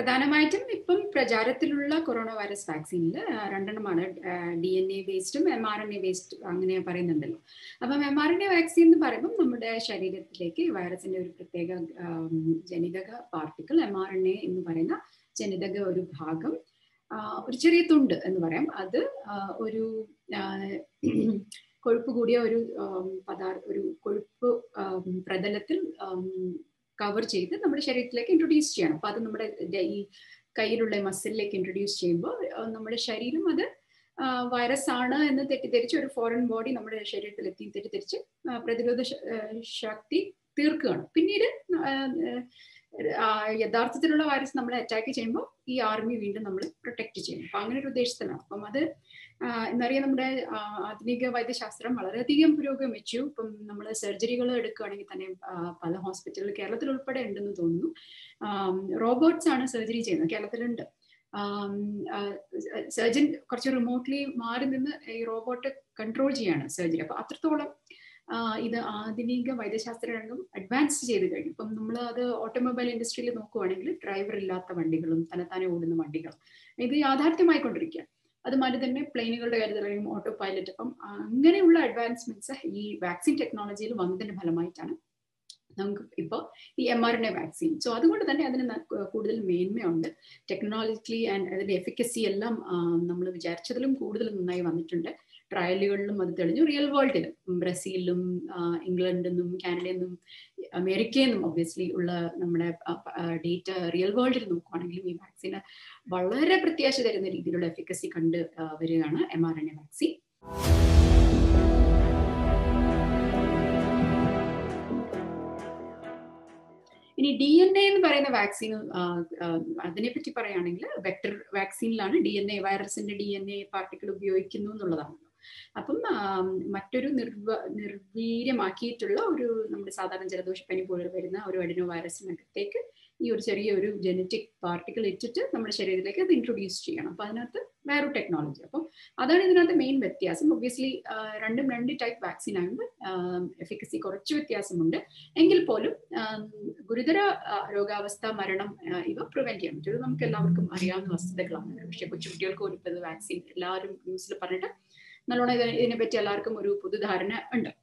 പ്രധാനമായിട്ടും ഇപ്പം പ്രചാരത്തിലുള്ള കൊറോണ വൈറസ് വാക്സിനിൽ രണ്ടെണ്ണമാണ് ഡി എൻ എ ബേസ്ഡും M R N A based അങ്ങനെ പറയുന്നുണ്ടല്ലോ അപ്പം M R N A vaccine എന്ന് പറയുമ്പോൾ നമ്മുടെ ശരീരത്തിലേക്ക് വൈറസിന്റെ ഒരു പ്രത്യേക ജനിതക particle M R N A എന്ന് പറയുന്ന ജനിതക ഒരു ഭാഗം ഒരു ചെറിയ തുണ്ട് എന്ന് പറയാം അത് ഒരു കൊഴുപ്പ് കൂടിയ ഒരു പദാർത്ഥ ഒരു കൊഴുപ്പ് പ്രതലത്തിൽ കവർ ചെയ്ത് നമ്മുടെ ശരീരത്തിലേക്ക് ഇൻട്രൊഡ്യൂസ് ചെയ്യണം അപ്പൊ അത് നമ്മുടെ ഈ കയ്യിലുള്ള മസിലിലേക്ക് ഇൻട്രൊഡ്യൂസ് ചെയ്യുമ്പോൾ നമ്മുടെ ശരീരം അത് വൈറസ് ആണ് എന്ന് തെറ്റിദ്ധരിച്ച് ഒരു ഫോറിൻ ബോഡി നമ്മുടെ ശരീരത്തിൽ എത്തി തെറ്റിദ്ധരിച്ച് പ്രതിരോധ ശക്തി തീർക്കുകയാണ് പിന്നീട് യഥാർത്ഥത്തിലുള്ള വൈറസ് നമ്മളെ അറ്റാക്ക് ചെയ്യുമ്പോൾ ഈ ആർമി വീണ്ടും നമ്മൾ പ്രൊട്ടക്ട് ചെയ്യും അപ്പൊ അങ്ങനെ ഒരു ഉദ്ദേശത്തിലാണ് അപ്പം അത് എന്നറിയാം നമ്മുടെ ആധുനിക വൈദ്യശാസ്ത്രം വളരെയധികം പുരോഗമിച്ചു ഇപ്പം നമ്മൾ സർജറികൾ എടുക്കുകയാണെങ്കിൽ തന്നെ പല ഹോസ്പിറ്റലുകൾ കേരളത്തിൽ ഉൾപ്പെടെ ഉണ്ടെന്ന് തോന്നുന്നു റോബോട്ട്സ് ആണ് സർജറി ചെയ്യുന്നത് കേരളത്തിലുണ്ട് സർജൻ കുറച്ച് റിമോട്ട്ലി മാറി നിന്ന് ഈ റോബോട്ട് കൺട്രോൾ ചെയ്യാണ് സർജറി അപ്പൊ അത്രത്തോളം ഇത് ആധുനിക വൈദ്യശാസ്ത്ര രംഗം അഡ്വാൻസ് ചെയ്ത് കഴിഞ്ഞു ഇപ്പം നമ്മൾ അത് ഓട്ടോമൊബൈൽ ഇൻഡസ്ട്രിയിൽ നോക്കുവാണെങ്കിൽ ഡ്രൈവർ ഇല്ലാത്ത വണ്ടികളും തന്നെത്താനെ ഓടുന്ന വണ്ടികളും ഇത് യാഥാർത്ഥ്യമായിക്കൊണ്ടിരിക്കുക അതുമാതിരി തന്നെ പ്ലെയിനുകളുടെ കാര്യത്തിലും ഓട്ടോ പൈലറ്റ് അപ്പം അങ്ങനെയുള്ള അഡ്വാൻസ്മെന്റ്സ് ഈ വാക്സിൻ ടെക്നോളജിയിൽ വന്നതിന്റെ ഫലമായിട്ടാണ് നമുക്ക് ഇപ്പോൾ ഈ M R N A vaccine so അതുകൊണ്ട് തന്നെ അതിന് കൂടുതൽ മേന്മയുണ്ട് ടെക്നോളജിക്കലി ആൻഡ് അതിന്റെ എഫിക്കസി എല്ലാം നമ്മൾ വിചാരിച്ചതിലും കൂടുതൽ നന്നായി വന്നിട്ടുണ്ട് ട്രയലുകളിലും അത് തെളിഞ്ഞു റിയൽ വേൾഡിലും ബ്രസീലിലും ഇംഗ്ലണ്ടിൽ നിന്നും കാനഡയിൽ നിന്നും അമേരിക്കയിൽ നിന്നും ഒബ്വിയസ്ലി ഉള്ള നമ്മുടെ ഡേറ്റ റിയൽ വേൾഡിൽ നോക്കുവാണെങ്കിലും ഈ വാക്സിന് വളരെ പ്രത്യാശ തരുന്ന രീതിയിലുള്ള എഫിക്കസി കണ്ട് വരികയാണ് M R N A vaccine ഇനി ഡി എൻ എ എന്ന് പറയുന്ന വാക്സിൻ അതിനെപ്പറ്റി പറയുകയാണെങ്കിൽ വെക്ടർ വാക്സിനിലാണ് ഡി എൻ എ വൈറസിന്റെ ഡി എൻ എ പാർട്ടിക്കിൾ ഉപയോഗിക്കുന്നു എന്നുള്ളതാണ് അപ്പം മറ്റൊരു നിർവ നിർവീര്യമാക്കിയിട്ടുള്ള ഒരു നമ്മുടെ സാധാരണ ജലദോഷപ്പനി പോലെ വരുന്ന ഒരു അഡിനോ വൈറസിനകത്തേക്ക് ഈ ഒരു ചെറിയ ഒരു ജനറ്റിക് പാർട്ടിക്കിൾ ഇട്ടിട്ട് നമ്മുടെ ശരീരത്തിലേക്ക് അത് ഇൻട്രൊഡ്യൂസ് ചെയ്യണം അപ്പൊ അതിനകത്ത് വേറൊരു ടെക്നോളജി അപ്പം അതാണ് ഇതിനകത്ത് മെയിൻ വ്യത്യാസം ഒബ്വിയസ്ലി രണ്ടും രണ്ട് ടൈപ്പ് വാക്സിൻ ആയതുകൊണ്ട് എഫിക്കസി കുറച്ച് വ്യത്യാസമുണ്ട് എങ്കിൽ പോലും ഗുരുതര രോഗാവസ്ഥ മരണം ഇവ പ്രിവെന്റ് ചെയ്യാൻ പറ്റും ഇത് നമുക്ക് എല്ലാവർക്കും അറിയാവുന്ന വസ്തുതകളാണ് പക്ഷേ കൊച്ചുകുട്ടികൾക്ക് പോലും ഇത് വാക്സിൻ എല്ലാവരും ന്യൂസിൽ പറഞ്ഞിട്ട് നല്ലോണം ഇതിനെ പറ്റി എല്ലാവർക്കും ഒരു പൊതുധാരണ ഉണ്ട്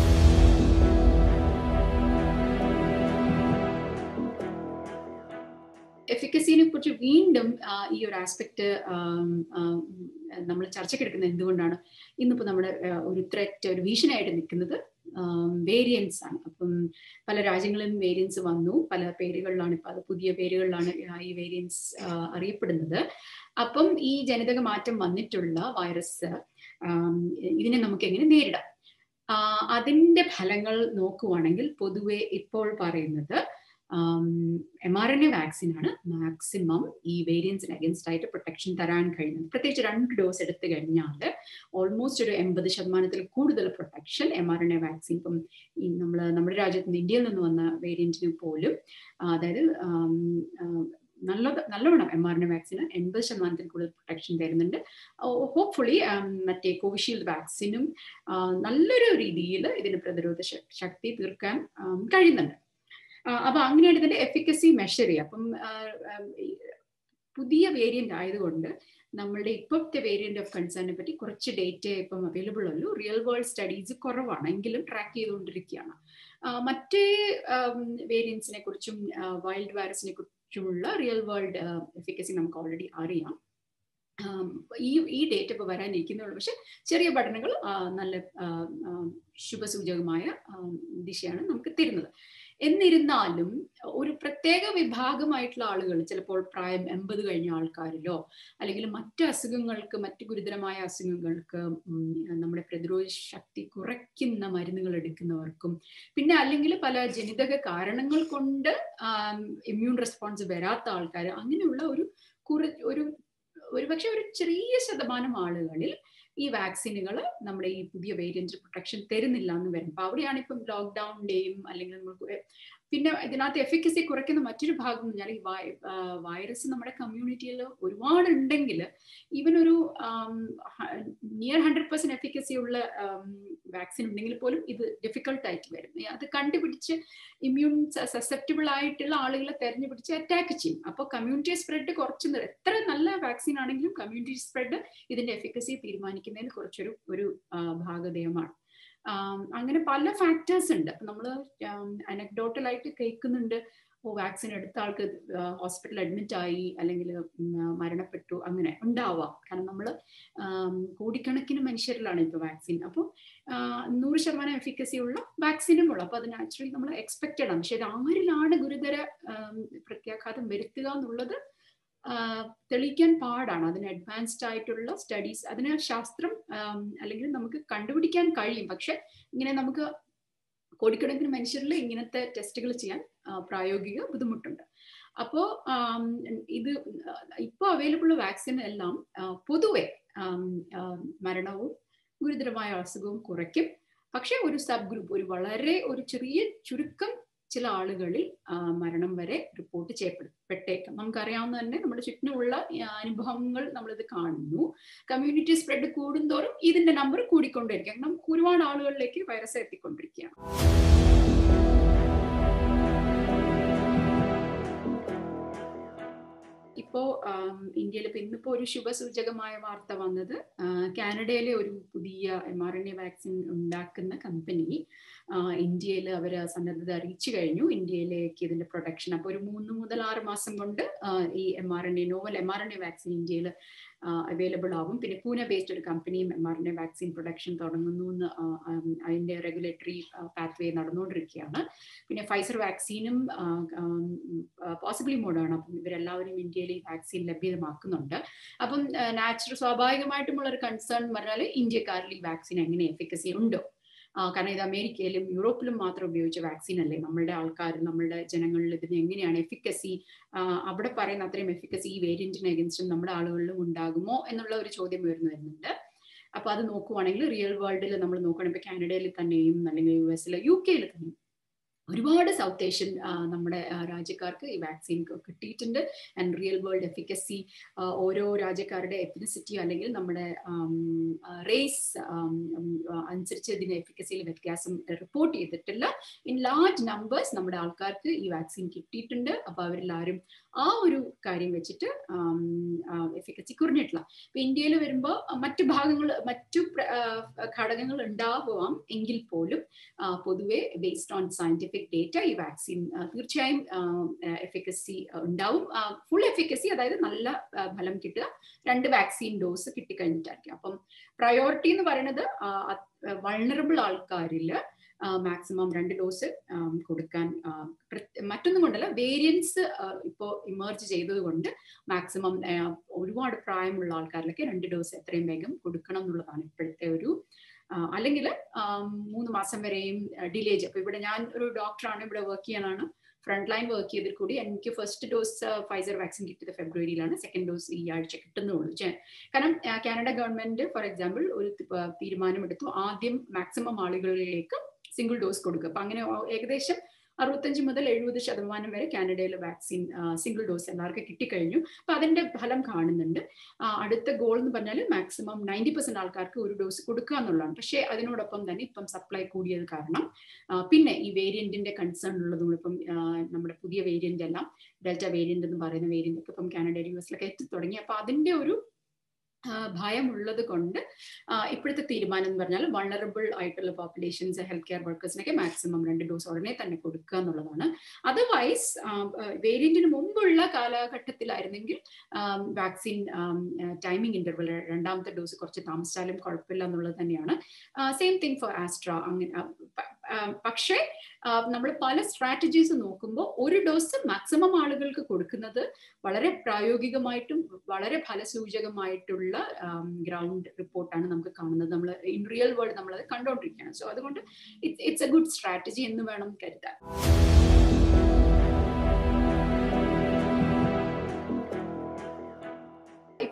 എഫിക്കസിനെ കുറിച്ച് വീണ്ടും ഈ ഒരു ആസ്പെക്ട് നമ്മൾ ചർച്ചയ്ക്കെടുക്കുന്നത് എന്തുകൊണ്ടാണ് ഇന്നിപ്പോ നമ്മുടെ ഒരു ത്രെറ്റ് ഒരു ഭീഷണിയായിട്ട് നിൽക്കുന്നത് വേരിയൻസ് ആണ് അപ്പം പല രാജ്യങ്ങളിലും വേരിയൻസ് വന്നു പല പേരുകളിലാണ് ഇപ്പൊ അത് പുതിയ പേരുകളിലാണ് ഈ വേരിയൻസ് അറിയപ്പെടുന്നത് അപ്പം ഈ ജനിതക മാറ്റം വന്നിട്ടുള്ള വൈറസ് ഇതിനെ നമുക്ക് എങ്ങനെ നേരിടാം അതിന്റെ ഫലങ്ങൾ നോക്കുവാണെങ്കിൽ പൊതുവെ ഇപ്പോൾ പറയുന്നത് M R N A vaccine ആണ് മാക്സിമം ഈ വേരിയൻസിന് അഗൻസ്റ്റ് ആയിട്ട് പ്രൊട്ടക്ഷൻ തരാൻ കഴിയുന്നത് പ്രത്യേകിച്ച് രണ്ട് ഡോസ് എടുത്തു കഴിഞ്ഞാൽ ഓൾമോസ്റ്റ് ഒരു എൺപത് ശതമാനത്തിൽ കൂടുതൽ protection M R N A vaccine ഇപ്പം ഈ നമ്മൾ നമ്മുടെ രാജ്യത്ത് നിന്ന് ഇന്ത്യയിൽ നിന്ന് വന്ന വേരിയന്റിന് പോലും അതായത് നല്ല നല്ലവണ്ണം എം ആർ എൻ എ വാക്സിന് എൺപത് ശതമാനത്തിൽ കൂടുതൽ പ്രൊട്ടക്ഷൻ തരുന്നുണ്ട് ഹോപ്പ്ഫുള്ളി മറ്റേ കോവിഷീൽഡ് വാക്സിനും നല്ലൊരു രീതിയിൽ ഇതിന് പ്രതിരോധ ശക്തി തീർക്കാൻ കഴിയുന്നുണ്ട് അപ്പൊ അങ്ങനെയാണ് ഇതിന്റെ എഫിക്കസി മെഷർ ചെയ്യുക അപ്പം പുതിയ വേരിയന്റ് ആയതുകൊണ്ട് നമ്മളുടെ ഇപ്പോഴത്തെ വേരിയന്റ് ഓഫ് കൺസേണിനെ പറ്റി കുറച്ച് ഡേറ്റ ഇപ്പം അവൈലബിൾ ഉള്ളൂ റിയൽ വേൾഡ് സ്റ്റഡീസ് കുറവാണ് എങ്കിലും ട്രാക്ക് ചെയ്തുകൊണ്ടിരിക്കുകയാണ് മറ്റേ വേരിയൻസിനെ കുറിച്ചും വൈൽഡ് വൈറസിനെ കുറിച്ചുമുള്ള റിയൽ വേൾഡ് എഫിക്കസി നമുക്ക് ഓൾറെഡി അറിയാം ഈ ഈ ഡേറ്റ് ഇപ്പോൾ വരാനിരിക്കുന്നുള്ളൂ പക്ഷെ ചെറിയ പഠനങ്ങൾ നല്ല ശുഭസൂചകമായ ദിശയാണ് നമുക്ക് തരുന്നത് എന്നിരുന്നാലും ഒരു പ്രത്യേക വിഭാഗമായിട്ടുള്ള ആളുകൾ ചിലപ്പോൾ പ്രായം എൺപത് കഴിഞ്ഞ ആൾക്കാരിലോ അല്ലെങ്കിൽ മറ്റ് അസുഖങ്ങൾക്ക് മറ്റ് ഗുരുതരമായ അസുഖങ്ങൾക്ക് നമ്മുടെ പ്രതിരോധ ശക്തി കുറയ്ക്കുന്ന മരുന്നുകൾ എടുക്കുന്നവർക്കും പിന്നെ അല്ലെങ്കിൽ പല ജനിതക കാരണങ്ങൾ കൊണ്ട് ഇമ്മ്യൂൺ റെസ്പോൺസ് വരാത്ത ആൾക്കാർ അങ്ങനെയുള്ള ഒരു കുറ ഒരു ഒരുപക്ഷെ ഒരു ചെറിയ ശതമാനം ആളുകളിൽ ഈ വാക്സിനുകൾ നമ്മുടെ ഈ പുതിയ വേരിയന്റ് പ്രൊട്ടക്ഷൻ തരുന്നില്ല എന്ന് വരും അപ്പൊ അവിടെയാണ് ഇപ്പം ലോക്ക്ഡൌണിന്റെയും അല്ലെങ്കിൽ നമുക്ക് പിന്നെ ഇതിനകത്ത് എഫിക്കസി കുറയ്ക്കുന്ന മറ്റൊരു ഭാഗം എന്ന് പറഞ്ഞാൽ ഈ വൈറസ് നമ്മുടെ കമ്മ്യൂണിറ്റിയിൽ ഒരുപാട് ഉണ്ടെങ്കിൽ ഈവൻ ഒരു നിയർ ഹൺഡ്രഡ് പെർസെന്റ് എഫിക്കസി ഉള്ള വാക്സിൻ ഉണ്ടെങ്കിൽ പോലും ഇത് ഡിഫിക്കൾട്ട് ആയിട്ട് വരും അത് കണ്ടുപിടിച്ച് ഇമ്മ്യൂൺ സസെപ്റ്റബിൾ ആയിട്ടുള്ള ആളുകളെ തെരഞ്ഞുപിടിച്ച് അറ്റാക്ക് ചെയ്യും അപ്പോൾ കമ്മ്യൂണിറ്റി സ്പ്രെഡ് കുറച്ച് എത്ര നല്ല വാക്സിൻ ആണെങ്കിലും കമ്മ്യൂണിറ്റി സ്പ്രെഡ് ഇതിന്റെ എഫിക്കസി തീരുമാനിക്കുന്നതിൽ കുറച്ചൊരു ഒരു ഭാഗധേയമാണ് അങ്ങനെ പല ഫാക്ടേഴ്സ് ഉണ്ട് നമ്മൾ അനക്ഡോട്ടലായിട്ട് കേൾക്കുന്നുണ്ട് ഓ വാക്സിൻ എടുത്ത ആൾക്ക് ഹോസ്പിറ്റൽ അഡ്മിറ്റ് ആയി അല്ലെങ്കിൽ മരണപ്പെട്ടു അങ്ങനെ ഉണ്ടാവാം കാരണം നമ്മൾ കോടിക്കണക്കിന് മനുഷ്യരിലാണ് ഇപ്പോൾ വാക്സിൻ അപ്പോൾ നൂറ് ശതമാനം എഫിക്കസി ഉള്ള വാക്സിനും ഉള്ളു അപ്പോൾ അത് നാച്ചുറലി നമ്മൾ എക്സ്പെക്റ്റഡ് ആണ് പക്ഷെ അത് ആരിലാണ് ഗുരുതര പ്രത്യാഘാതം വരുത്തുക എന്നുള്ളത് തെളിയിക്കാൻ പാടാണ് അതിന് അഡ്വാൻസ്ഡ് ആയിട്ടുള്ള സ്റ്റഡീസ് അതിന് ശാസ്ത്രം അല്ലെങ്കിൽ നമുക്ക് കണ്ടുപിടിക്കാൻ കഴിയും പക്ഷെ ഇങ്ങനെ നമുക്ക് കോടിക്കണക്കിന് മനുഷ്യരിൽ ഇങ്ങനത്തെ ടെസ്റ്റുകൾ ചെയ്യാൻ പ്രായോഗിക ബുദ്ധിമുട്ടുണ്ട് അപ്പോൾ ഇത് ഇപ്പോൾ അവൈലബിൾ വാക്സിൻ എല്ലാം പൊതുവെ മരണവും ഗുരുതരമായ അസുഖവും കുറയ്ക്കും പക്ഷെ ഒരു സബ് ഗ്രൂപ്പ് ഒരു വളരെ ഒരു ചെറിയ ചുരുക്കം ചില ആളുകളിൽ മരണം വരെ റിപ്പോർട്ട് ചെയ്യപ്പെട്ടേക്കാം നമുക്കറിയാവുന്ന തന്നെ നമ്മുടെ ചുറ്റിനുമുള്ള അനുഭവങ്ങൾ നമ്മളിത് കാണുന്നു കമ്മ്യൂണിറ്റി സ്പ്രെഡ് കൂടുന്തോറും ഇതിന്റെ നമ്പർ കൂടിക്കൊണ്ടിരിക്കുക കാരണം ഒരുപാട് ആളുകളിലേക്ക് വൈറസ് എത്തിക്കൊണ്ടിരിക്കുകയാണ് ഇപ്പോ ഇന്ത്യയിൽ ഇപ്പൊ ഇന്നിപ്പോ ഒരു ശുഭസൂചകമായ വാർത്ത വന്നത് കാനഡയിലെ ഒരു പുതിയ M R N A vaccine ഉണ്ടാക്കുന്ന കമ്പനി ഇന്ത്യയിൽ അവർ സന്നദ്ധത അറിയിച്ചു കഴിഞ്ഞു ഇന്ത്യയിലേക്ക് ഇതിന്റെ പ്രൊഡക്ഷൻ അപ്പോൾ ഒരു മൂന്ന് മുതൽ ആറ് മാസം കൊണ്ട് ഈ M R N A novel M R N A vaccine ഇന്ത്യയിൽ അവൈലബിൾ ആവും പിന്നെ പൂനെ ബേസ്ഡ് ഒരു കമ്പനിയും M R N A vaccine production തുടങ്ങുന്നു എന്ന് അതിന്റെ റെഗുലേറ്ററി പാത്വേ നടന്നുകൊണ്ടിരിക്കുകയാണ് പിന്നെ ഫൈസർ വാക്സിനും പോസിബിളി മോഡാണ് അപ്പം ഇവരെല്ലാവരും ഇന്ത്യയിൽ ഈ വാക്സിൻ ലഭ്യമാക്കുന്നുണ്ട് അപ്പം നാച്ചുറൽ സ്വാഭാവികമായിട്ടുമുള്ള ഒരു കൺസേൺ പറഞ്ഞാൽ ഇന്ത്യക്കാരിൽ ഈ വാക്സിൻ എങ്ങനെ എഫിക്കസി ഉണ്ടോ കാരണം ഇത് അമേരിക്കയിലും യൂറോപ്പിലും മാത്രം ഉപയോഗിച്ച വാക്സിൻ അല്ലേ നമ്മളുടെ ആൾക്കാർ നമ്മളുടെ ജനങ്ങളിൽ ഇതിന് എങ്ങനെയാണ് എഫിക്കസി അവിടെ പറയുന്ന അത്രയും എഫിക്കസി ഈ വേരിയന്റിന് അഗൻസ്റ്റും നമ്മുടെ ആളുകളിലും ഉണ്ടാകുമോ എന്നുള്ള ഒരു ചോദ്യം ഉയർന്നു വരുന്നുണ്ട് അപ്പൊ അത് നോക്കുവാണെങ്കിൽ റിയൽ വേൾഡിൽ നമ്മൾ നോക്കുകയാണെങ്കിൽ ഇപ്പൊ കാനഡയിൽ തന്നെയും അല്ലെങ്കിൽ യു എസിൽ യു കെയിൽ തന്നെയും ഒരുപാട് സൗത്ത് ഏഷ്യൻ നമ്മുടെ രാജ്യക്കാർക്ക് ഈ വാക്സിൻ കിട്ടിയിട്ടുണ്ട് ആൻഡ് റിയൽ വേൾഡ് എഫിക്കസി ഓരോ രാജ്യക്കാരുടെ എത്നിസിറ്റി അല്ലെങ്കിൽ നമ്മുടെ റേസ് അനുസരിച്ച് ഇതിന് എഫിക്കസിയിൽ വ്യത്യാസം റിപ്പോർട്ട് ചെയ്തിട്ടില്ല ഇൻ ലാർജ് നമ്പേഴ്സ് നമ്മുടെ ആൾക്കാർക്ക് ഈ വാക്സിൻ കിട്ടിയിട്ടുണ്ട് അപ്പൊ അവരെല്ലാവരും ആ ഒരു കാര്യം വെച്ചിട്ട് എഫിക്കസി കുറഞ്ഞിട്ടില്ല ഇപ്പൊ ഇന്ത്യയിൽ വരുമ്പോൾ മറ്റു ഭാഗങ്ങൾ മറ്റു ഘടകങ്ങൾ ഉണ്ടാവാം എങ്കിൽ പോലും പൊതുവെ ബേസ്ഡ് ഓൺ സയന്റിഫിക് ഡേറ്റ ഈ വാക്സിൻ തീർച്ചയായും എഫിക്കസി ഉണ്ടാവും ഫുൾ എഫിക്കസി അതായത് നല്ല ഫലം കിട്ടുക രണ്ട് വാക്സിൻ ഡോസ് കിട്ടിക്കഴിഞ്ഞിട്ടായിരിക്കും അപ്പം പ്രയോറിറ്റി എന്ന് പറയുന്നത് വൾണറബിൾ ആൾക്കാരിൽ മാക്സിമം രണ്ട് ഡോസ് കൊടുക്കാൻ മറ്റൊന്നും കൊണ്ടല്ല വേരിയൻസ് ഇപ്പോൾ ഇമേർജ് ചെയ്തത് കൊണ്ട് മാക്സിമം ഒരുപാട് പ്രായമുള്ള ആൾക്കാരിലൊക്കെ രണ്ട് ഡോസ് എത്രയും വേഗം കൊടുക്കണം എന്നുള്ളതാണ് ഇപ്പോഴത്തെ ഒരു അല്ലെങ്കിൽ മൂന്ന് മാസം വരെയും ഡിലേ ചെയ്യും അപ്പൊ ഇവിടെ ഞാൻ ഒരു ഡോക്ടറാണ് ഇവിടെ വർക്ക് ചെയ്യാനാണ് ഫ്രണ്ട് ലൈൻ വർക്ക് ചെയ്തിൽ കൂടി എനിക്ക് ഫസ്റ്റ് ഡോസ് ഫൈസർ വാക്സിൻ കിട്ടിയത് ഫെബ്രുവരിയിലാണ് സെക്കൻഡ് ഡോസ് ഈ ആഴ്ച കിട്ടുന്നുള്ളൂ കാരണം കാനഡ ഗവൺമെന്റ് ഫോർ എക്സാമ്പിൾ ഒരു തീരുമാനമെടുത്തു ആദ്യം മാക്സിമം ആളുകളിലേക്ക് സിംഗിൾ ഡോസ് കൊടുക്കുക അപ്പൊ അങ്ങനെ ഏകദേശം അറുപത്തഞ്ച് മുതൽ എഴുപത് ശതമാനം വരെ കാനഡയിൽ വാക്സിൻ സിംഗിൾ ഡോസ് എല്ലാവർക്കും കിട്ടിക്കഴിഞ്ഞു അപ്പൊ അതിന്റെ ഫലം കാണുന്നുണ്ട് അടുത്ത ഗോൾ എന്ന് പറഞ്ഞാൽ മാക്സിമം നയൻറ്റി പെർസെന്റ് ആൾക്കാർക്ക് ഒരു ഡോസ് കൊടുക്കുക എന്നുള്ളതാണ് പക്ഷേ അതിനോടൊപ്പം തന്നെ ഇപ്പം സപ്ലൈ കൂടിയത് കാരണം പിന്നെ ഈ വേരിയന്റിന്റെ കൺസേൺ ഉള്ളതും ഇപ്പം നമ്മുടെ പുതിയ വേരിയന്റ് എല്ലാം ഡെൽറ്റ വേരിയന്റ് എന്ന് പറയുന്ന വേരിയന്റ് ഒക്കെ ഇപ്പം കാനഡ യു എസിലൊക്കെ എത്തി തുടങ്ങി അപ്പൊ അതിന്റെ ഒരു ഭയമുള്ളത് കൊണ്ട് ഇപ്പോഴത്തെ തീരുമാനം എന്ന് പറഞ്ഞാൽ വൾണറബിൾ ആയിട്ടുള്ള പോപ്പുലേഷൻസ് ഹെൽത്ത് കെയർ വർക്കേഴ്സിനൊക്കെ മാക്സിമം രണ്ട് ഡോസ് ഉടനെ തന്നെ കൊടുക്കുക എന്നുള്ളതാണ് അതർവൈസ് വേരിയന്റിന് മുമ്പുള്ള കാലഘട്ടത്തിലായിരുന്നെങ്കിൽ വാക്സിൻ ടൈമിംഗ് ഇന്റർവൽ രണ്ടാമത്തെ ഡോസ് കുറച്ച് താമസിച്ചാലും കുഴപ്പമില്ല എന്നുള്ളത് തന്നെയാണ് സെയിം തിങ് ഫോർ ആസ്ട്ര അങ്ങനെ പക്ഷേ നമ്മൾ പല സ്ട്രാറ്റജീസ് നോക്കുമ്പോൾ ഒരു ഡോസ് മാക്സിമം ആളുകൾക്ക് കൊടുക്കുന്നത് വളരെ പ്രായോഗികമായിട്ടും വളരെ ഫലസൂചകമായിട്ടുള്ള ഗ്രൗണ്ട് റിപ്പോർട്ടാണ് നമുക്ക് കാണുന്നത് നമ്മൾ ഇൻ റിയൽ വേൾഡ് നമ്മൾ അത് കണ്ടുകൊണ്ടിരിക്കുകയാണ് സോ അതുകൊണ്ട് ഇറ്റ്സ് എ ഗുഡ് സ്ട്രാറ്റജി എന്ന് വേണം കരുതാൻ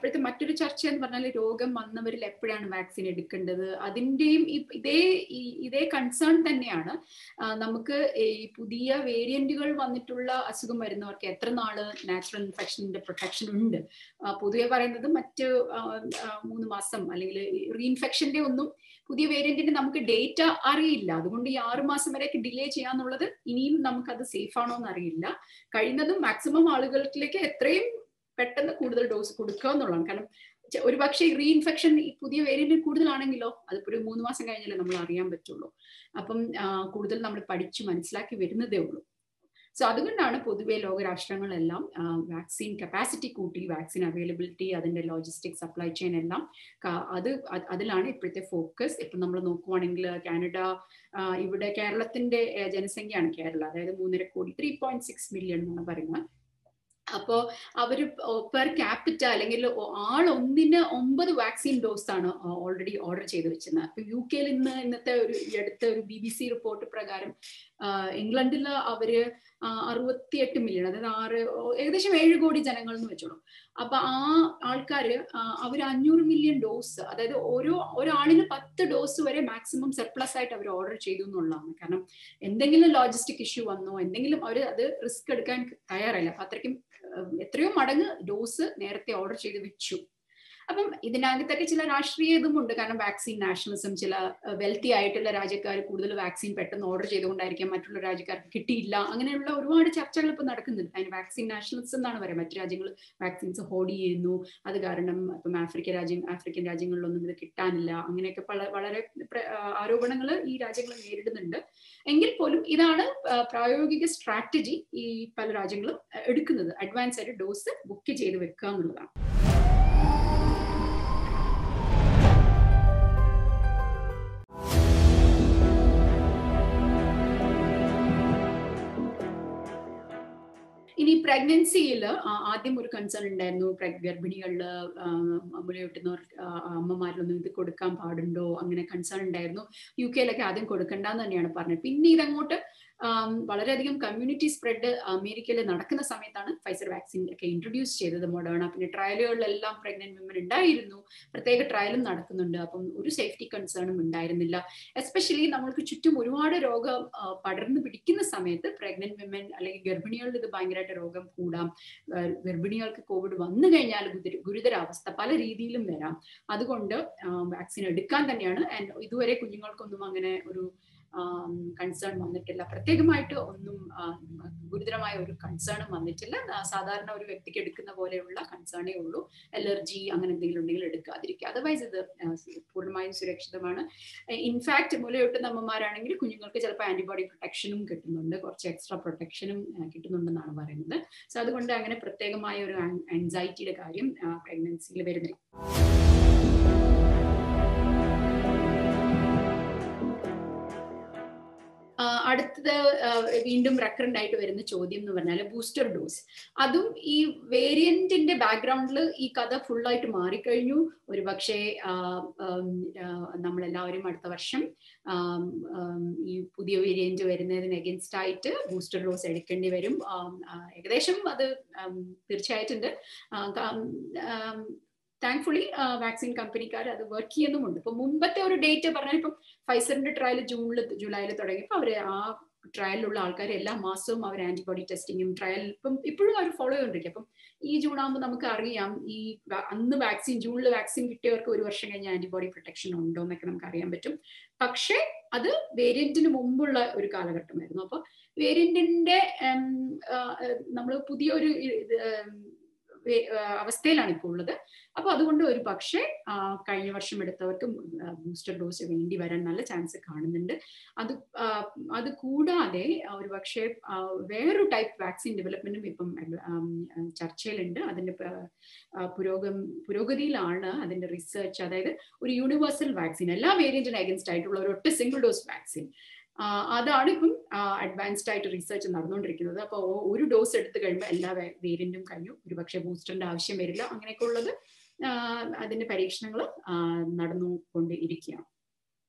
ഇപ്പോഴത്തെ മറ്റൊരു ചർച്ച എന്ന് പറഞ്ഞാൽ രോഗം വന്നവരിൽ എപ്പോഴാണ് വാക്സിൻ എടുക്കേണ്ടത് അതിൻ്റെയും ഇതേ ഇതേ കൺസേൺ തന്നെയാണ് നമുക്ക് ഈ പുതിയ വേരിയന്റുകൾ വന്നിട്ടുള്ള അസുഖം വരുന്നവർക്ക് എത്ര നാള് നാച്ചുറൽ ഇൻഫെക്ഷനിന്റെ പ്രൊട്ടക്ഷൻ ഉണ്ട് പൊതുവെ പറയുന്നത് മറ്റ് മൂന്ന് മാസം അല്ലെങ്കിൽ റീഇൻഫെക്ഷന്റെ ഒന്നും പുതിയ വേരിയന്റിന്റെ നമുക്ക് ഡേറ്റ അറിയില്ല അതുകൊണ്ട് ഈ ആറു മാസം വരെയൊക്കെ ഡിലേ ചെയ്യാന്നുള്ളത് ഇനിയും നമുക്കത് സേഫ് ആണോ എന്ന് അറിയില്ല കഴിയുന്നതും മാക്സിമം ആളുകളിലേക്ക് എത്രയും പെട്ടെന്ന് കൂടുതൽ ഡോസ് കൊടുക്കുക എന്നുള്ളതാണ് കാരണം ഒരു പക്ഷേ റീഇൻഫെക്ഷൻ ഈ പുതിയ വേരിയന്റ് കൂടുതലാണെങ്കിലോ അതിപ്പോ ഒരു മൂന്ന് മാസം കഴിഞ്ഞാലേ നമ്മൾ അറിയാൻ പറ്റുള്ളൂ അപ്പം കൂടുതൽ നമ്മൾ പഠിച്ചു മനസ്സിലാക്കി വരുന്നതേ ഉള്ളൂ സോ അതുകൊണ്ടാണ് പൊതുവെ ലോകരാഷ്ട്രങ്ങളെല്ലാം വാക്സിൻ കപ്പാസിറ്റി കൂട്ടി വാക്സിൻ അവൈലബിലിറ്റി അതിന്റെ ലോജിസ്റ്റിക് സപ്ലൈ ചെയിൻ എല്ലാം അത് അതിലാണ് ഇപ്പോഴത്തെ ഫോക്കസ് ഇപ്പം നമ്മൾ നോക്കുവാണെങ്കിൽ കാനഡ ഇവിടെ കേരളത്തിന്റെ ജനസംഖ്യയാണ് കേരള അതായത് മൂന്നര കോടി ത്രീ പോയിന്റ് സിക്സ് മില്യൺ എന്നാണ് പറയുന്നത് അപ്പോൾ അവർ പെർ ക്യാപിറ്റ അല്ലെങ്കിൽ ആൾ ഒന്നിന് ഒമ്പത് വാക്സിൻ ഡോസ് ആണ് ഓൾറെഡി ഓർഡർ ചെയ്ത് വെച്ചിരുന്നത് അപ്പൊ യു കെയിൽ ഇന്ന് ഇന്നത്തെ ഒരു അടുത്ത ഒരു ബി ബി സി റിപ്പോർട്ട് പ്രകാരം ഇംഗ്ലണ്ടിൽ അവര് അറുപത്തിയെട്ട് മില്യൺ അതായത് ആറ് ഏകദേശം ഏഴ് കോടി ജനങ്ങൾ എന്ന് വെച്ചോളൂ അപ്പൊ ആ ആൾക്കാര് അവർ അഞ്ഞൂറ് മില്യൺ ഡോസ് അതായത് ഓരോ ഒരാളിന് പത്ത് ഡോസ് വരെ മാക്സിമം സർപ്ലസ് ആയിട്ട് അവർ ഓർഡർ ചെയ്തു എന്നുള്ളതാണ് കാരണം എന്തെങ്കിലും ലോജിസ്റ്റിക് ഇഷ്യൂ വന്നോ എന്തെങ്കിലും അവർ അത് റിസ്ക് എടുക്കാൻ തയ്യാറല്ല അപ്പൊ അത്രയ്ക്കും എത്രയോ മടങ്ങ് ഡോസ് നേരത്തെ ഓർഡർ ചെയ്ത് വെച്ചു അപ്പം ഇതിനകത്തൊക്കെ ചില രാഷ്ട്രീയ ഇതുമുണ്ട് കാരണം വാക്സിൻ നാഷണലിസം ചില വെൽത്തി ആയിട്ടുള്ള രാജ്യക്കാർ കൂടുതൽ വാക്സിൻ പെട്ടെന്ന് ഓർഡർ ചെയ്തുകൊണ്ടായിരിക്കാം മറ്റുള്ള രാജ്യക്കാർക്ക് കിട്ടിയില്ല അങ്ങനെയുള്ള ഒരുപാട് ചർച്ചകൾ ഇപ്പൊ നടക്കുന്നുണ്ട് അതിന് വാക്സിൻ നാഷണലിസം എന്നാണ് പറയുക മറ്റു രാജ്യങ്ങൾ വാക്സിൻസ് ഹോൾഡ് ചെയ്യുന്നു അത് കാരണം ഇപ്പം ആഫ്രിക്ക രാജ്യം ആഫ്രിക്കൻ രാജ്യങ്ങളിലൊന്നും ഇത് കിട്ടാനില്ല അങ്ങനെയൊക്കെ വളരെ ആരോപണങ്ങൾ ഈ രാജ്യങ്ങൾ നേരിടുന്നുണ്ട് എങ്കിൽ പോലും ഇതാണ് പ്രായോഗിക സ്ട്രാറ്റജി ഈ പല രാജ്യങ്ങളും എടുക്കുന്നത് അഡ്വാൻസ് ആയിട്ട് ഡോസ് ബുക്ക് ചെയ്ത് വെക്കുക എന്നുള്ളതാണ് ഇനി പ്രഗ്നൻസിയിൽ ആദ്യം ഒരു കൺസേൺ ഉണ്ടായിരുന്നു ഗർഭിണികളിൽ മുലയൂട്ടുന്നവർ അമ്മമാരിലൊന്നും ഇത് കൊടുക്കാൻ പാടുണ്ടോ അങ്ങനെ കൺസേൺ ഉണ്ടായിരുന്നു യു കെയിലൊക്കെ ആദ്യം കൊടുക്കണ്ടെന്ന് തന്നെയാണ് പറഞ്ഞത് പിന്നെ ഇതങ്ങോട്ട് വളരെയധികം കമ്മ്യൂണിറ്റി സ്പ്രെഡ് അമേരിക്കയിൽ നടക്കുന്ന സമയത്താണ് ഫൈസർ വാക്സിൻ ഒക്കെ ഇൻട്രൊഡ്യൂസ് ചെയ്തത് മൊഡേണ പിന്നെ ട്രയലുകളിലെല്ലാം പ്രഗ്നന്റ് വിമൻ ഉണ്ടായിരുന്നു പ്രത്യേക ട്രയലും നടക്കുന്നുണ്ട് അപ്പം ഒരു സേഫ്റ്റി കൺസേണും ഉണ്ടായിരുന്നില്ല എസ്പെഷ്യലി നമ്മൾക്ക് ചുറ്റും ഒരുപാട് രോഗം പടർന്നു പിടിക്കുന്ന സമയത്ത് പ്രഗ്നന്റ് വിമൻ അല്ലെങ്കിൽ ഗർഭിണികളുടെ ഇത് ഭയങ്കരമായിട്ട് രോഗം കൂടാം ഗർഭിണികൾക്ക് കോവിഡ് വന്നു കഴിഞ്ഞാൽ ഗുരുതരാവസ്ഥ പല രീതിയിലും വരാം അതുകൊണ്ട് വാക്സിൻ എടുക്കാൻ തന്നെയാണ് ആൻഡ് ഇതുവരെ കുഞ്ഞുങ്ങൾക്കൊന്നും അങ്ങനെ ഒരു കൺസേൺ വന്നിട്ടില്ല പ്രത്യേകമായിട്ട് ഒന്നും ഗുരുതരമായ ഒരു കൺസേണും വന്നിട്ടില്ല സാധാരണ ഒരു വ്യക്തിക്ക് എടുക്കുന്ന പോലെയുള്ള കൺസേണേ ഉള്ളൂ അലർജി അങ്ങനെ എന്തെങ്കിലും ഉണ്ടെങ്കിൽ എടുക്കാതിരിക്കുക അതർവൈസ് ഇത് പൂർണ്ണമായും സുരക്ഷിതമാണ് ഇൻഫാക്ട് മുലയൊട്ടുന്ന അമ്മമാരാണെങ്കിൽ കുഞ്ഞുങ്ങൾക്ക് ചിലപ്പോൾ ആന്റിബോഡി പ്രൊട്ടക്ഷനും കിട്ടുന്നുണ്ട് കുറച്ച് എക്സ്ട്രാ പ്രൊട്ടക്ഷനും കിട്ടുന്നുണ്ടെന്നാണ് പറയുന്നത് സോ അതുകൊണ്ട് അങ്ങനെ പ്രത്യേകമായ ഒരു ആൻസൈറ്റിയുടെ കാര്യം പ്രഗ്നൻസിയിൽ വരുന്നില്ല അടുത്തത് വീണ്ടും റെക്കറന്റ് ആയിട്ട് വരുന്ന ചോദ്യം എന്ന് പറഞ്ഞാൽ ബൂസ്റ്റർ ഡോസ് അതും ഈ വേരിയന്റിന്റെ ബാക്ക്ഗ്രൗണ്ടിൽ ഈ കഥ ഫുള്ളായിട്ട് മാറിക്കഴിഞ്ഞു ഒരു പക്ഷേ നമ്മളെല്ലാവരും അടുത്ത വർഷം ഈ പുതിയ വേരിയന്റ് വരുന്നതിന് അഗൻസ്റ്റ് ആയിട്ട് ബൂസ്റ്റർ ഡോസ് എടുക്കേണ്ടി വരും ഏകദേശം അത് തീർച്ചയായിട്ടുണ്ട് താങ്ക്ഫുള്ളി വാക്സിൻ കമ്പനിക്കാർ അത് വർക്ക് ചെയ്യുന്നുമുണ്ട് ഇപ്പൊ മുമ്പത്തെ ഒരു ഡേറ്റ് പറഞ്ഞാൽ ഇപ്പം ഫൈസറിന്റെ ട്രയൽ ജൂണിൽ ജൂലൈയിൽ തുടങ്ങിയപ്പോൾ അവർ ആ ട്രയലിലുള്ള ആൾക്കാർ എല്ലാ മാസവും അവർ ആന്റിബോഡി ടെസ്റ്റിങ്ങും ട്രയൽ ഇപ്പം ഇപ്പോഴും അവർ ഫോളോ ചെയ്തുകൊണ്ടിരിക്കും അപ്പം ഈ ജൂൺ ആകുമ്പോൾ നമുക്ക് അറിയാം ഈ അന്ന് വാക്സിൻ ജൂണിൽ വാക്സിൻ കിട്ടിയവർക്ക് ഒരു വർഷം കഴിഞ്ഞ് ആന്റിബോഡി പ്രൊട്ടക്ഷൻ ഉണ്ടോ എന്നൊക്കെ നമുക്ക് അറിയാൻ പറ്റും പക്ഷേ അത് വേരിയന്റിന് മുമ്പുള്ള ഒരു കാലഘട്ടമായിരുന്നു അപ്പൊ വേരിയന്റിന്റെ നമ്മൾ പുതിയൊരു അവസ്ഥയിലാണ് ഇപ്പോൾ ഉള്ളത് അപ്പൊ അതുകൊണ്ട് ഒരു പക്ഷേ കഴിഞ്ഞ വർഷം എടുത്തവർക്ക് ബൂസ്റ്റർ ഡോസ് വേണ്ടി വരാൻ നല്ല ചാൻസ് കാണുന്നുണ്ട് അത് അത് കൂടാതെ ഒരു പക്ഷേ വേറൊരു ടൈപ്പ് വാക്സിൻ ഡെവലപ്മെന്റും ഇപ്പം ചർച്ചയിലുണ്ട് അതിന്റെ പുരോഗം പുരോഗതിയിലാണ് അതിന്റെ റിസർച്ച് അതായത് ഒരു യൂണിവേഴ്സൽ വാക്സിൻ എല്ലാ വേരിയന്റിന് അഗൻസ്റ്റ് ആയിട്ടുള്ള ഒരു ഒറ്റ സിംഗിൾ ഡോസ് വാക്സിൻ അതാണ് ഇപ്പം അഡ്വാൻസ്ഡ് ആയിട്ട് റിസർച്ച് നടന്നുകൊണ്ടിരിക്കുന്നത് അപ്പോൾ ഒരു ഡോസ് എടുത്തു കഴിയുമ്പോൾ എല്ലാ വേരിയന്റും കഴിഞ്ഞു ഒരുപക്ഷെ ബൂസ്റ്ററിന്റെ ആവശ്യം വരില്ല അങ്ങനെയൊക്കെ ഉള്ളത് അതിന്റെ പരീക്ഷണങ്ങൾ നടന്നുകൊണ്ട് ഇരിക്കുകയാണ്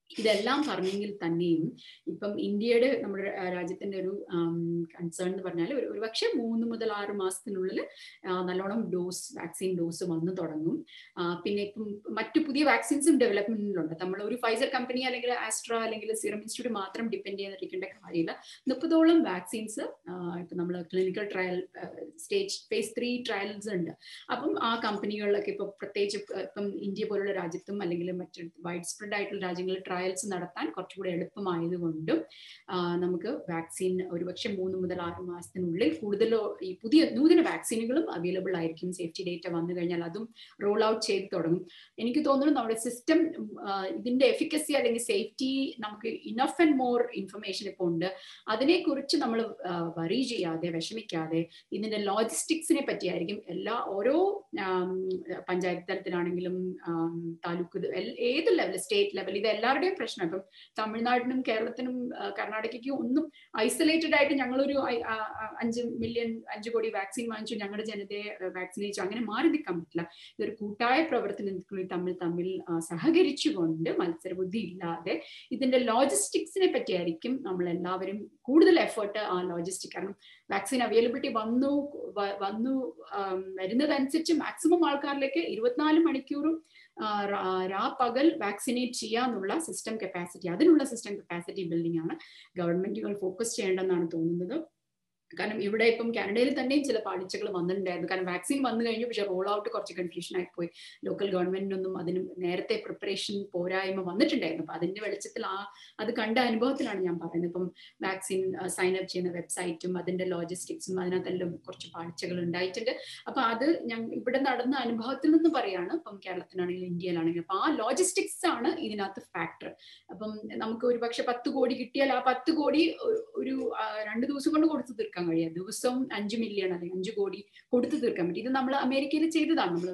ഇതെല്ലാം പറഞ്ഞെങ്കിൽ തന്നെയും ഇപ്പം ഇന്ത്യയുടെ നമ്മുടെ രാജ്യത്തിന്റെ ഒരു കൺസേൺ എന്ന് പറഞ്ഞാൽ ഒരു ഒരുപക്ഷെ മൂന്ന് മുതൽ ആറ് മാസത്തിനുള്ളിൽ നല്ലോണം ഡോസ് വാക്സിൻ ഡോസ് വന്നു തുടങ്ങും പിന്നെ ഇപ്പം മറ്റു പുതിയ വാക്സിൻസും ഡെവലപ്മെന്റിലുണ്ട് നമ്മൾ ഒരു ഫൈസർ കമ്പനി അല്ലെങ്കിൽ ആസ്ട്ര അല്ലെങ്കിൽ സീറം ഇൻസ്റ്റിറ്റ്യൂട്ട് മാത്രം ഡിപ്പെൻഡ് ചെയ്തിരിക്കേണ്ട കാര്യമില്ല മുപ്പതോളം വാക്സിൻസ് ഇപ്പം നമ്മൾ clinical trial stage phase three trials ഉണ്ട് അപ്പം ആ കമ്പനികളിലൊക്കെ ഇപ്പൊ പ്രത്യേകിച്ച് ഇപ്പം ഇന്ത്യ പോലുള്ള രാജ്യത്തും അല്ലെങ്കിൽ മറ്റു വൈഡ് സ്പ്രെഡ് ആയിട്ടുള്ള രാജ്യങ്ങളിൽ ട്രയൽസ് നടത്താൻ കുറച്ചുകൂടി എളുപ്പമായതുകൊണ്ടും നമുക്ക് വാക്സിൻ ഒരുപക്ഷെ മൂന്ന് മുതൽ ആറ് മാസത്തിനുള്ളിൽ കൂടുതലോ ഈ പുതിയ നൂതന വാക്സിനുകളും അവൈലബിൾ ആയിരിക്കും സേഫ്റ്റി ഡേറ്റ വന്നു കഴിഞ്ഞാൽ അതും റോൾ ഔട്ട് ചെയ്ത് തുടങ്ങും എനിക്ക് തോന്നുന്നു നമ്മുടെ സിസ്റ്റം ഇതിന്റെ എഫിക്കസി അല്ലെങ്കിൽ സേഫ്റ്റി നമുക്ക് ഇനഫ് ആൻഡ് മോർ ഇൻഫർമേഷൻ ഇപ്പോൾ ഉണ്ട് അതിനെക്കുറിച്ച് നമ്മൾ വറി ചെയ്യാതെ വിഷമിക്കാതെ ഇതിന്റെ ലോജിസ്റ്റിക്സിനെ പറ്റിയായിരിക്കും എല്ലാ ഓരോ പഞ്ചായത്ത് തലത്തിലാണെങ്കിലും താലൂക്ക് ഏത് ലെവൽ സ്റ്റേറ്റ് ലെവൽ ഇത് എല്ലാവരുടെയും പ്രശ്നം ഇപ്പം തമിഴ്നാടിനും കേരളത്തിനും കർണാടകയ്ക്കും ഒന്നും ഐസൊലേറ്റഡ് ആയിട്ട് ഞങ്ങളൊരു അഞ്ച് മില്യൺ അഞ്ച് കോടി വാക്സിൻ വാങ്ങിച്ചു ഞങ്ങളുടെ ജനതയെ വാക്സിനേച്ചു അങ്ങനെ മാറി നിൽക്കാൻ പറ്റില്ല ഇതൊരു കൂട്ടായ പ്രവർത്തനത്തിൽ തമ്മിൽ തമ്മിൽ സഹകരിച്ചുകൊണ്ട് മത്സരബുദ്ധി ഇല്ലാതെ ഇതിന്റെ ലോജിസ്റ്റിക്സിനെ പറ്റിയായിരിക്കും നമ്മൾ എല്ലാവരും കൂടുതൽ എഫേർട്ട് ആ ലോജിസ്റ്റിക് കാരണം വാക്സിൻ അവൈലബിലിറ്റി വന്നു വന്നു വരുന്നതനുസരിച്ച് മാക്സിമം ആൾക്കാരിലേക്ക് ഇരുപത്തിനാല് മണിക്കൂറും രാ പകൽ വാക്സിനേറ്റ് ചെയ്യാന്നുള്ള സിസ്റ്റം കപ്പാസിറ്റി അതിനുള്ള സിസ്റ്റം കപ്പാസിറ്റി ബിൽഡിംഗ് ആണ് ഗവൺമെന്റുകൾ ഫോക്കസ് ചെയ്യേണ്ടെന്നാണ് തോന്നുന്നത് കാരണം ഇവിടെ ഇപ്പം കാനഡയിൽ തന്നെയും ചില പാളിച്ചകൾ വന്നിട്ടുണ്ടായിരുന്നു കാരണം വാക്സിൻ വന്നു കഴിഞ്ഞു പക്ഷെ റോൾ ഔട്ട് കുറച്ച് കൺഫ്യൂഷൻ ആയിപ്പോയി ലോക്കൽ ഗവൺമെന്റിനൊന്നും അതിന് നേരത്തെ പ്രിപ്പറേഷൻ പോരായ്മ വന്നിട്ടുണ്ടായിരുന്നു അപ്പൊ അതിന്റെ വെളിച്ചത്തിൽ ആ അത് കണ്ട അനുഭവത്തിലാണ് ഞാൻ പറയുന്നത് ഇപ്പം വാക്സിൻ സൈൻ അപ്പ് ചെയ്യുന്ന വെബ്സൈറ്റും അതിന്റെ ലോജിസ്റ്റിക്സും അതിനകത്തെല്ലാം കുറച്ച് പാളിച്ചകൾ ഉണ്ടായിട്ടുണ്ട് അപ്പൊ അത് ഞാൻ ഇവിടെ നടന്ന അനുഭവത്തിൽ നിന്ന് പറയാണ് ഇപ്പം കേരളത്തിലാണെങ്കിലും ഇന്ത്യയിലാണെങ്കിലും അപ്പൊ ആ ലോജിസ്റ്റിക്സ് ആണ് ഇതിനകത്ത് ഫാക്ടർ അപ്പം നമുക്ക് ഒരു പക്ഷെ പത്ത് കോടി കിട്ടിയാൽ ആ പത്ത് കോടി ഒരു രണ്ട് ദിവസം കൊണ്ട് കൊടുത്തു തീർക്കാം തീർക്കാൻ കഴിയുക ദിവസവും അഞ്ച് മില്യൺ അല്ലെങ്കിൽ അഞ്ച് കോടി കൊടുത്തു തീർക്കാൻ പറ്റും ഇത് നമ്മൾ അമേരിക്കയിൽ ചെയ്തതാണ് നമ്മൾ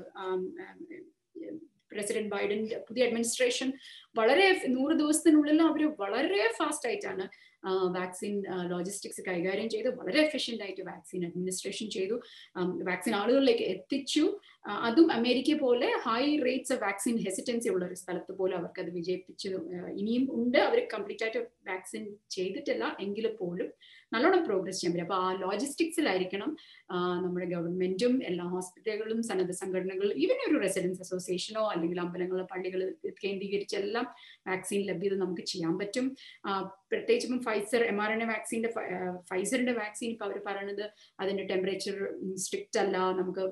പ്രസിഡന്റ് ബൈഡന്റെ പുതിയ അഡ്മിനിസ്ട്രേഷൻ വളരെ നൂറ് ദിവസത്തിനുള്ളിൽ അവർ വളരെ ഫാസ്റ്റ് ആയിട്ടാണ് വാക്സിൻ ലോജിസ്റ്റിക്സ് കൈകാര്യം ചെയ്ത് വളരെ എഫിഷ്യൻ്റ് ആയിട്ട് വാക്സിൻ അഡ്മിനിസ്ട്രേഷൻ ചെയ്തു വാക്സിൻ ആളുകളിലേക്ക് എത്തിച്ചു അതും അമേരിക്ക പോലെ high rates of vaccine hesitancy ഉള്ള ഒരു സ്ഥലത്ത് പോലും അവർക്ക് അത് വിജയിപ്പിച്ചു ഇനിയും ഉണ്ട് അവർ കംപ്ലീറ്റ് ആയിട്ട് വാക്സിൻ ചെയ്തിട്ടില്ല എങ്കിൽ പോലും നല്ലോണം പ്രോഗ്രസ് ചെയ്യാൻ പറ്റും അപ്പൊ ആ ലോജിസ്റ്റിക്സിലായിരിക്കണം നമ്മുടെ ഗവൺമെന്റും എല്ലാ ഹോസ്പിറ്റലുകളും സന്നദ്ധ സംഘടനകളും ഈവൻ ഒരു റെസിഡൻസ് അസോസിയേഷനോ അല്ലെങ്കിൽ അമ്പലങ്ങളോ പള്ളികൾ കേന്ദ്രീകരിച്ച് എല്ലാം വാക്സിൻ ലഭ്യത നമുക്ക് ചെയ്യാൻ പറ്റും പ്രത്യേകിച്ച് ഇപ്പം Pfizer M R N A വാക്സിന്റെ ഫൈസറിന്റെ വാക്സിൻ ഇപ്പൊ അവർ പറയുന്നത് അതിന്റെ ടെമ്പറേച്ചർ സ്ട്രിക്റ്റ് അല്ല നമുക്ക്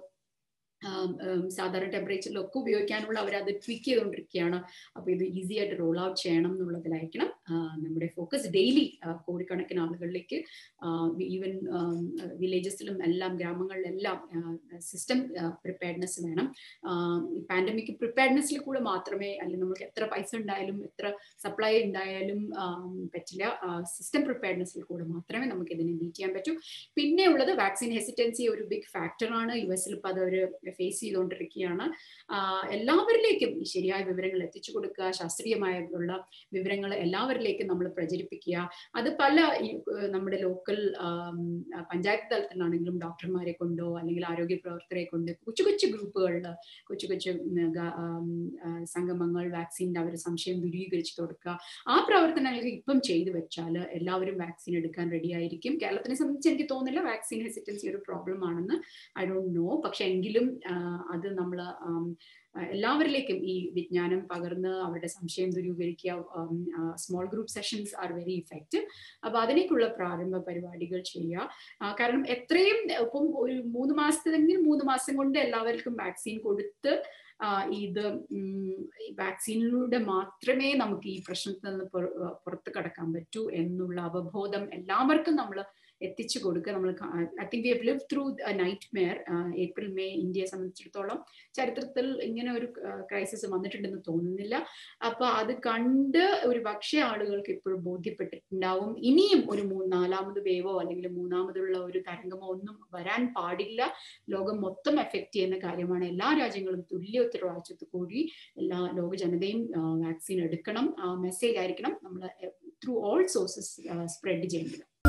സാധാരണ ടെമ്പറേച്ചറിലൊക്കെ ഉപയോഗിക്കാനുള്ള അവർ അത് ട്വിക്ക് ചെയ്തുകൊണ്ടിരിക്കുകയാണ് അപ്പോൾ ഇത് ഈസി ആയിട്ട് റോൾ ഔട്ട് ചെയ്യണം എന്നുള്ളതിലായിരിക്കണം നമ്മുടെ ഫോക്കസ് ഡെയിലി കോടിക്കണക്കിന് ആളുകളിലേക്ക് ഈവൻ വില്ലേജസിലും എല്ലാം ഗ്രാമങ്ങളിലെല്ലാം സിസ്റ്റം പ്രിപ്പയർനെസ് വേണം പാൻഡമിക് പ്രിപ്പയർനെസ്സിൽ കൂടെ മാത്രമേ അല്ലെങ്കിൽ നമുക്ക് എത്ര പൈസ ഉണ്ടായാലും എത്ര സപ്ലൈ ഉണ്ടായാലും പറ്റില്ല സിസ്റ്റം പ്രിപ്പയർനെസ്സിൽ കൂടെ മാത്രമേ നമുക്ക് ഇതിനെ മീറ്റ് ചെയ്യാൻ പറ്റൂ പിന്നെ ഉള്ളത് വാക്സിൻ ഹെസിറ്റൻസി ഒരു ബിഗ് ഫാക്ടറാണ് യു എസിൽ ഇപ്പോൾ അത് ഒരു ഫേസ് ചെയ്തുകൊണ്ടിരിക്കുകയാണ് എല്ലാവരിലേക്കും ഈ ശരിയായ വിവരങ്ങൾ എത്തിച്ചു കൊടുക്കുക ശാസ്ത്രീയമായുള്ള വിവരങ്ങൾ എല്ലാവരിലേക്കും നമ്മൾ പ്രചരിപ്പിക്കുക അത് പല നമ്മുടെ ലോക്കൽ പഞ്ചായത്ത് തലത്തിലാണെങ്കിലും ഡോക്ടർമാരെ കൊണ്ടോ അല്ലെങ്കിൽ ആരോഗ്യ പ്രവർത്തകരെ കൊണ്ട് കൊച്ചു കൊച്ചു ഗ്രൂപ്പുകളിൽ കൊച്ചു കൊച്ചു സംഗമങ്ങൾ വാക്സിൻ്റെ അവർ സംശയം ദൂരീകരിച്ചു കൊടുക്കുക ആ പ്രവർത്തനങ്ങൾ ഇപ്പം ചെയ്തു വെച്ചാൽ എല്ലാവരും വാക്സിൻ എടുക്കാൻ റെഡി ആയിരിക്കും കേരളത്തിനെ സംബന്ധിച്ച് എനിക്ക് തോന്നുന്നില്ല വാക്സിൻ ഹെസിറ്റൻസി ഒരു പ്രോബ്ലം ആണെന്ന് ഐ ഡോണ്ട് നോ പക്ഷെ എങ്കിലും അത് നമ്മൾ എല്ലാവരിലേക്കും ഈ വിജ്ഞാനം പകർന്ന് അവരുടെ സംശയം ദൂരീകരിക്കുക small group sessions are very effective അപ്പൊ അതിലേക്കുള്ള പ്രാരംഭ പരിപാടികൾ ചെയ്യുക കാരണം എത്രയും ഇപ്പം ഒരു മൂന്ന് മാസത്തിലെങ്കിലും മൂന്ന് മാസം കൊണ്ട് എല്ലാവർക്കും വാക്സിൻ കൊടുത്ത് ഇത് വാക്സിനിലൂടെ മാത്രമേ നമുക്ക് ഈ പ്രശ്നത്തിൽ നിന്ന് പുറത്ത് കടക്കാൻ പറ്റൂ എന്നുള്ള അവബോധം എല്ലാവർക്കും നമ്മൾ എത്തിച്ചു കൊടുക്കുക നമ്മൾ I think we have live through nightmare April May ഇന്ത്യയെ സംബന്ധിച്ചിടത്തോളം ചരിത്രത്തിൽ ഇങ്ങനെ ഒരു ക്രൈസിസ് വന്നിട്ടുണ്ടെന്ന് തോന്നുന്നില്ല അപ്പൊ അത് കണ്ട് ഒരു പക്ഷേ ആളുകൾക്ക് ഇപ്പോഴും ബോധ്യപ്പെട്ടിട്ടുണ്ടാവും ഇനിയും ഒരു മൂ നാലാമത് വേവോ അല്ലെങ്കിൽ മൂന്നാമതുള്ള ഒരു തരംഗമോ ഒന്നും വരാൻ പാടില്ല ലോകം മൊത്തം എഫക്റ്റ് ചെയ്യുന്ന കാര്യമാണ് എല്ലാ രാജ്യങ്ങളും തുല്യ ഉത്തരവാദിത്വത്തിൽ കൂടി എല്ലാ ലോക ജനതയും വാക്സിൻ എടുക്കണം മെസ്സേജ് ആയിരിക്കണം നമ്മൾ ത്രൂ ഓൾ സോഴ്സസ് സ്പ്രെഡ് ചെയ്യേണ്ടത്